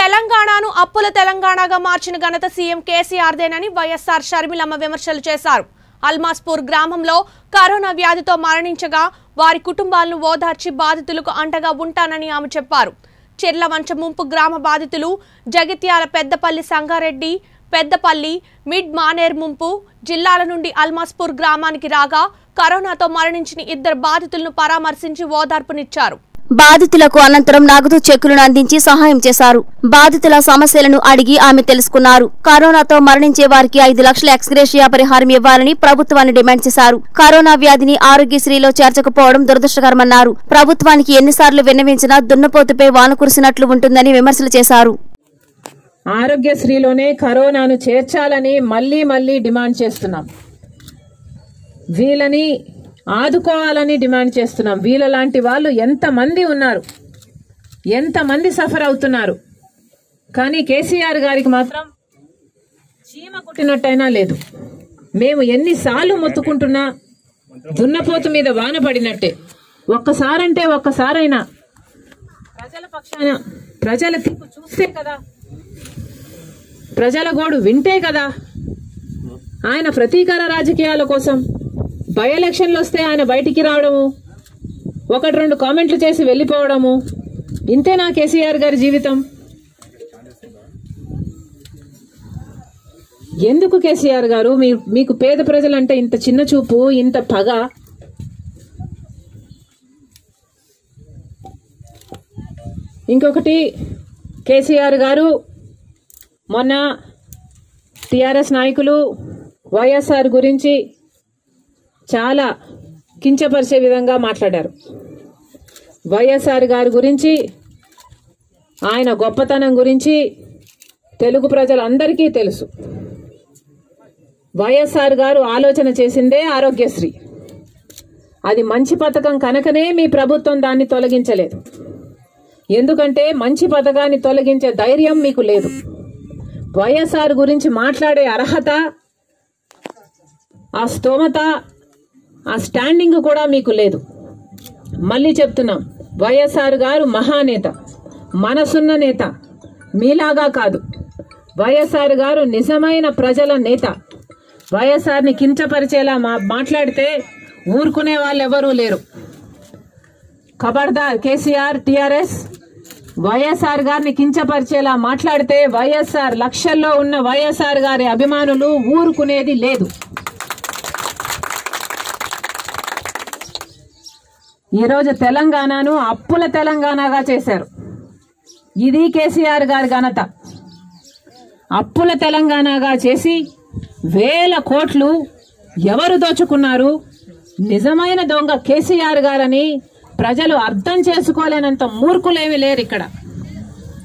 తెలంగాణను అప్పుల తెలంగాణగా మార్చిన ఘనత సీఎం కేసీఆర్దేనని వైఎస్ఆర్ షర్మిలమ్మ విమర్శలు చేశారు అల్మాస్పూర్ గ్రామంలో కరోనా వ్యాధితో మరణించగా వారి కుటుంబాలను ఓదార్చి బాధితులకు అండగా ఉంటానని ఆమె చెప్పారు చెర్లవంచ ముంపు గ్రామ బాధితులు జగిత్యాల పెద్దపల్లి సంగారెడ్డి పెద్దపల్లి మిడ్ మానేర్ ముంపు జిల్లాల నుండి అల్మాస్పూర్ గ్రామానికి రాగా కరోనాతో మరణించిన ఇద్దరు బాధితులను పరామర్శించి ఓదార్పునిచ్చారు బాధితులకు అనంతరం నగదు చెక్కులను అందించి సహాయం చేశారు బాధితుల సమస్యలను అడిగి ఆమె తెలుసుకున్నారు కరోనాతో మరణించే వారికి ఐదు లక్షల ఎక్స్గ్రేషియా పరిహారం ఇవ్వాలని ప్రభుత్వాన్ని డిమాండ్ చేశారు కరోనా వ్యాధిని ఆరోగ్యశ్రీలో చేర్చకపోవడం దురదృష్టకరమన్నారు ప్రభుత్వానికి ఎన్నిసార్లు విన్నవించినా దున్నపోతుపై వాన కురిసినట్లు ఉంటుందని విమర్శలు చేశారు ఆరోగ్యశ్రీలోనే కరోనాను చేర్చాలని మళ్ళీ మళ్ళీ డిమాండ్ చేస్తున్నాం వీళ్ళని ఆదుకోవాలని డిమాండ్ చేస్తున్నాం వీళ్ళ లాంటి వాళ్ళు ఎంతమంది ఉన్నారు ఎంతమంది సఫర్ అవుతున్నారు కానీ కేసీఆర్ గారికి మాత్రం చీమ కుట్టినట్టయినా లేదు మేము ఎన్నిసార్లు మొత్తుకుంటున్నా దున్నపోతు మీద వాన పడినట్టే ఒక్కసారంటే ఒక్కసారైనా ప్రజల పక్షాన ప్రజల తీర్పు చూస్తే కదా ప్రజల గోడు వింటే కదా ఆయన ప్రతీకార రాజకీయాల కోసం బై ఎలక్షన్లు వస్తే ఆయన బయటికి రావడము ఒకటి రెండు కామెంట్లు చేసి వెళ్ళిపోవడము ఇంతేనా కేసీఆర్ గారి జీవితం ఎందుకు కేసీఆర్ గారు మీ మీకు పేద ప్రజలంటే ఇంత చిన్న చూపు ఇంత పగ ఇంకొకటి కేసీఆర్ గారు మొన్న టిఆర్ఎస్ నాయకులు వైఎస్ఆర్ గురించి చాలా కించపరిచే విధంగా మాట్లాడారు వైఎస్ఆర్ గారి గురించి ఆయన గొప్పతనం గురించి తెలుగు ప్రజలందరికీ తెలుసు వైఎస్ఆర్ గారు ఆలోచన చేసిందే ఆరోగ్యశ్రీ అది మంచి పథకం కనుకనే మీ ప్రభుత్వం దాన్ని తొలగించలేదు ఎందుకంటే మంచి పథకాన్ని తొలగించే ధైర్యం మీకు లేదు వైఎస్ఆర్ గురించి మాట్లాడే అర్హత ఆ స్తోమత ఆ స్టాండింగ్ కూడా మీకు లేదు మళ్ళీ చెప్తున్నాం వైఎస్ఆర్ గారు మహానేత మనసున్న నేత మీలాగా కాదు వైఎస్ఆర్ గారు నిజమైన ప్రజల నేత వైఎస్ఆర్ని కించపరిచేలా మా మాట్లాడితే ఊరుకునే వాళ్ళు ఎవరూ లేరు ఖబర్దార్ కేసీఆర్ టిఆర్ఎస్ వైఎస్ఆర్ గారిని కించపరిచేలా మాట్లాడితే వైఎస్ఆర్ లక్షల్లో ఉన్న వైఎస్ఆర్ గారి అభిమానులు ఊరుకునేది లేదు ఈరోజు తెలంగాణను అప్పుల తెలంగాణగా చేశారు ఇది కేసీఆర్ గారి ఘనత అప్పుల తెలంగాణగా చేసి వేల కోట్లు ఎవరు దోచుకున్నారు నిజమైన దొంగ కేసీఆర్ గారని ప్రజలు అర్థం చేసుకోలేనంత మూర్ఖులేమి లేరు ఇక్కడ